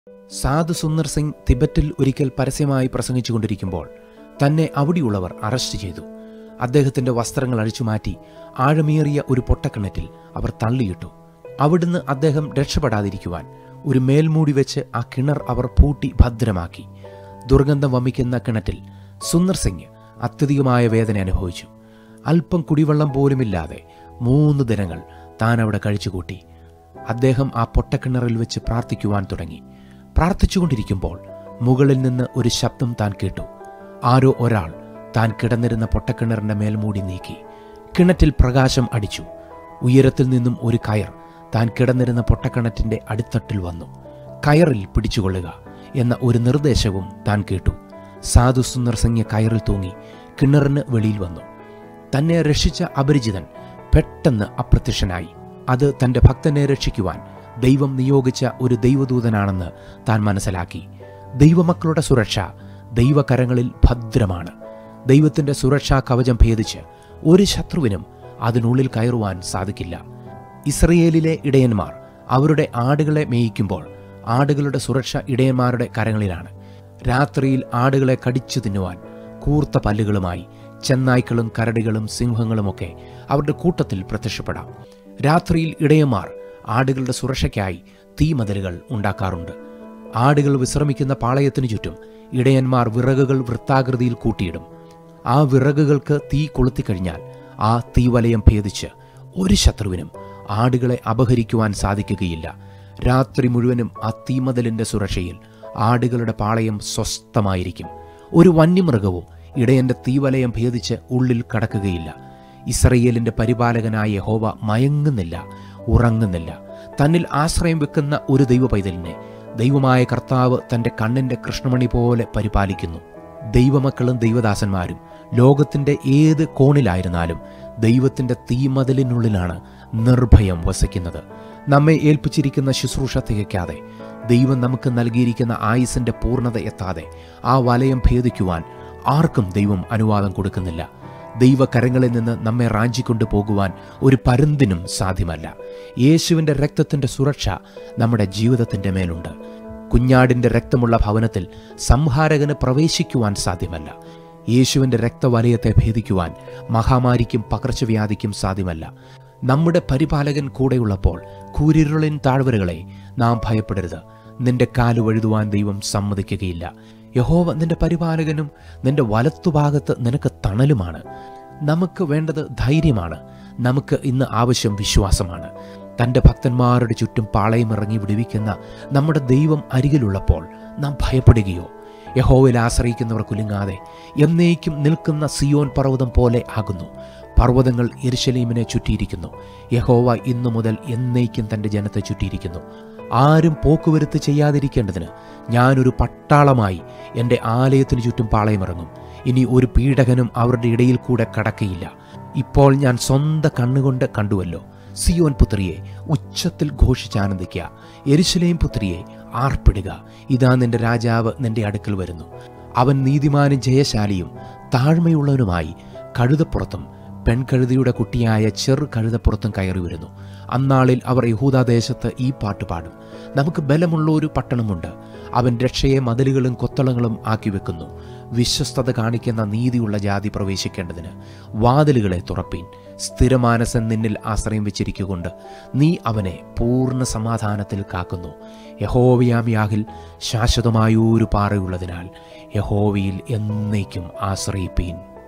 സാധു സുന്ദർ സിംഗ് തിബറ്റിൽ ഒരിക്കൽ പരസ്യമായി പ്രസംഗിച്ചുകൊണ്ടിരിക്കുമ്പോൾ തന്നെ അവിടെയുള്ളവർ അറസ്റ്റ് ചെയ്തു അദ്ദേഹത്തിന്റെ വസ്ത്രങ്ങൾ അഴിച്ചുമാറ്റി ആഴമേറിയ ഒരു പൊട്ടക്കിണറ്റിൽ അവർ തള്ളിയിട്ടു അവിടുന്ന് അദ്ദേഹം രക്ഷപ്പെടാതിരിക്കുവാൻ ഒരു മേൽമൂടി വെച്ച് ആ കിണർ അവർ പൂട്ടി ഭദ്രമാക്കി ദുർഗന്ധം വമിക്കുന്ന കിണറ്റിൽ സുന്ദർ സിംഗ് അത്യധികമായ വേദന അനുഭവിച്ചു അല്പം കുടിവെള്ളം പോലുമില്ലാതെ മൂന്ന് ദിനങ്ങൾ താൻ അവിടെ കഴിച്ചുകൂട്ടി അദ്ദേഹം ആ പൊട്ടക്കിണറിൽ വെച്ച് പ്രാർത്ഥിക്കുവാൻ തുടങ്ങി പ്രാർത്ഥിച്ചുകൊണ്ടിരിക്കുമ്പോൾ മുകളിൽ നിന്ന് ഒരു ശബ്ദം താൻ കേട്ടു ആരോ ഒരാൾ താൻ കിടന്നിരുന്ന പൊട്ടക്കിണറിന്റെ മേൽമൂടി നീക്കി കിണറ്റിൽ പ്രകാശം അടിച്ചു ഉയരത്തിൽ നിന്നും ഒരു കയർ താൻ കിടന്നിരുന്ന പൊട്ടക്കിണറ്റിന്റെ അടിത്തട്ടിൽ വന്നു കയറിൽ പിടിച്ചുകൊള്ളുക എന്ന ഒരു നിർദ്ദേശവും താൻ കേട്ടു സാധു സുന്ദർ സിംഗ് കയറിൽ തൂങ്ങി കിണറിന് വെളിയിൽ വന്നു തന്നെ രക്ഷിച്ച അപരിചിതൻ പെട്ടെന്ന് അപ്രത്യക്ഷനായി അത് തന്റെ ഭക്തനെ രക്ഷിക്കുവാൻ ദൈവം നിയോഗിച്ച ഒരു ദൈവദൂതനാണെന്ന് താൻ മനസ്സിലാക്കി ദൈവമക്കളുടെ സുരക്ഷ ദൈവകരങ്ങളിൽ ഭദ്രമാണ് ദൈവത്തിന്റെ സുരക്ഷാ കവചം ഭേദിച്ച് ഒരു ശത്രുവിനും അതിനുള്ളിൽ കയറുവാൻ സാധിക്കില്ല ഇസ്രയേലിലെ ഇടയന്മാർ അവരുടെ ആടുകളെ മേയിക്കുമ്പോൾ ആടുകളുടെ സുരക്ഷ ഇടയന്മാരുടെ കരങ്ങളിലാണ് രാത്രിയിൽ ആടുകളെ കടിച്ചു തിന്നുവാൻ കൂർത്ത പല്ലുകളുമായി ചെന്നായ്ക്കളും കരടികളും സിംഹങ്ങളുമൊക്കെ അവരുടെ കൂട്ടത്തിൽ പ്രത്യക്ഷപ്പെടാം രാത്രിയിൽ ഇടയന്മാർ ആടുകളുടെ സുരക്ഷയ്ക്കായി തീമതിലുകൾ ഉണ്ടാക്കാറുണ്ട് ആടുകൾ വിശ്രമിക്കുന്ന പാളയത്തിനു ചുറ്റും ഇടയന്മാർ വിറകുകൾ വൃത്താകൃതിയിൽ കൂട്ടിയിടും ആ വിറകുകൾക്ക് തീ കൊളുത്തിക്കഴിഞ്ഞാൽ ആ തീവലയം ഭേദിച്ച് ഒരു ശത്രുവിനും ആടുകളെ അപഹരിക്കുവാൻ സാധിക്കുകയില്ല രാത്രി മുഴുവനും ആ തീമതിലിന്റെ സുരക്ഷയിൽ ആടുകളുടെ പാളയം സ്വസ്ഥമായിരിക്കും ഒരു വന്യമൃഗവും ഇടയന്റെ തീവലയം ഭേദിച്ച് ഉള്ളിൽ കടക്കുകയില്ല ഇസ്രയേലിന്റെ പരിപാലകനായ യഹോവ മയങ്ങുന്നില്ല ഉറങ്ങുന്നില്ല തന്നിൽ ആശ്രയം വെക്കുന്ന ഒരു ദൈവ പൈതലിനെ ദൈവമായ കർത്താവ് തന്റെ കണ്ണിന്റെ കൃഷ്ണമണി പോലെ പരിപാലിക്കുന്നു ദൈവമക്കളും ദൈവദാസന്മാരും ലോകത്തിന്റെ ഏത് കോണിലായിരുന്നാലും ദൈവത്തിന്റെ തീമതിലിനുള്ളിലാണ് നിർഭയം വസിക്കുന്നത് നമ്മെ ഏൽപ്പിച്ചിരിക്കുന്ന ശുശ്രൂഷ തികയ്ക്കാതെ ദൈവം നമുക്ക് നൽകിയിരിക്കുന്ന ആയുസിന്റെ പൂർണ്ണത എത്താതെ ആ വലയം ഭേദിക്കുവാൻ ആർക്കും ദൈവം അനുവാദം കൊടുക്കുന്നില്ല ദൈവകരങ്ങളിൽ നിന്ന് നമ്മെ റാഞ്ചിക്കൊണ്ടു പോകുവാൻ ഒരു പരുന്തിനും സാധ്യമല്ല യേശുവിൻ്റെ രക്തത്തിൻ്റെ സുരക്ഷ നമ്മുടെ ജീവിതത്തിൻ്റെ മേലുണ്ട് കുഞ്ഞാടിൻ്റെ രക്തമുള്ള ഭവനത്തിൽ സംഹാരകന് പ്രവേശിക്കുവാൻ സാധ്യമല്ല യേശുവിൻ്റെ രക്തവലയത്തെ ഭേദിക്കുവാൻ മഹാമാരിക്കും പകർച്ചവ്യാധിക്കും സാധ്യമല്ല നമ്മുടെ പരിപാലകൻ കൂടെയുള്ളപ്പോൾ കൂരിരുളിൻ താഴ്വരകളെ നാം ഭയപ്പെടരുത് നിന്റെ കാല് വഴുതുവാൻ ദൈവം സമ്മതിക്കുകയില്ല യഹോവ നിന്റെ പരിപാലകനും നിന്റെ വലത്തുഭാഗത്ത് നിനക്ക് തണലുമാണ് നമുക്ക് വേണ്ടത് ധൈര്യമാണ് നമുക്ക് ഇന്ന് ആവശ്യം വിശ്വാസമാണ് തൻ്റെ ഭക്തന്മാരുടെ ചുറ്റും പാളയമിറങ്ങി വിടുവിക്കുന്ന നമ്മുടെ ദൈവം അരികിലുള്ളപ്പോൾ നാം ഭയപ്പെടുകയോ യഹോവയിൽ ആശ്രയിക്കുന്നവർ കുലുങ്ങാതെ എന്നേക്കും നിൽക്കുന്ന സിയോൻ പർവ്വതം പോലെ ആകുന്നു പർവ്വതങ്ങൾ എരുശലീമിനെ ചുറ്റിയിരിക്കുന്നു യഹോവ ഇന്നു മുതൽ എന്നേക്കും തൻ്റെ ജനത്തെ ചുറ്റിയിരിക്കുന്നു ആരും പോക്കുവരുത്ത് ചെയ്യാതിരിക്കേണ്ടതിന് ഞാനൊരു പട്ടാളമായി എൻ്റെ ആലയത്തിനു ചുറ്റും പാളയമിറങ്ങും ഇനി ഒരു പീഡകനും അവരുടെ ഇടയിൽ കൂടെ കടക്കയില്ല ഇപ്പോൾ ഞാൻ സ്വന്തം കണ്ണുകൊണ്ട് കണ്ടുവല്ലോ സിയോൻ പുത്രിയെ ഉച്ചത്തിൽ ഘോഷിച്ചാനന്ദിക്കുക എരിശിലേം പുത്രിയെ ആർപ്പിടുക ഇതാ നിന്റെ രാജാവ് നിന്റെ അടുക്കൽ വരുന്നു അവൻ നീതിമാനും ജയശാലിയും താഴ്മയുള്ളവനുമായി കഴുതപ്പുറത്തും പെൺകഴുതിയുടെ കുട്ടിയായ ചെറു കഴുതപ്പുറത്തും കയറി വരുന്നു അന്നാളിൽ അവർ യഹൂദാദേശത്ത് ഈ പാട്ട് പാടും നമുക്ക് ബലമുള്ള ഒരു പട്ടണമുണ്ട് അവൻ രക്ഷയെ മതിലുകളും കൊത്തളങ്ങളും ആക്കി വെക്കുന്നു വിശ്വസ്തത കാണിക്കുന്ന നീതിയുള്ള ജാതി പ്രവേശിക്കേണ്ടതിന് വാതിലുകളെ തുറപ്പീൻ സ്ഥിരമാനസൻ നിന്നിൽ ആശ്രയം വെച്ചിരിക്കുകൊണ്ട് നീ അവനെ പൂർണ്ണ സമാധാനത്തിൽ കാക്കുന്നു യഹോവയാം യാഹിൽ ശാശ്വതമായൊരു പാറയുള്ളതിനാൽ യഹോവയിൽ എന്നേക്കും ആശ്രയിപ്പീൻ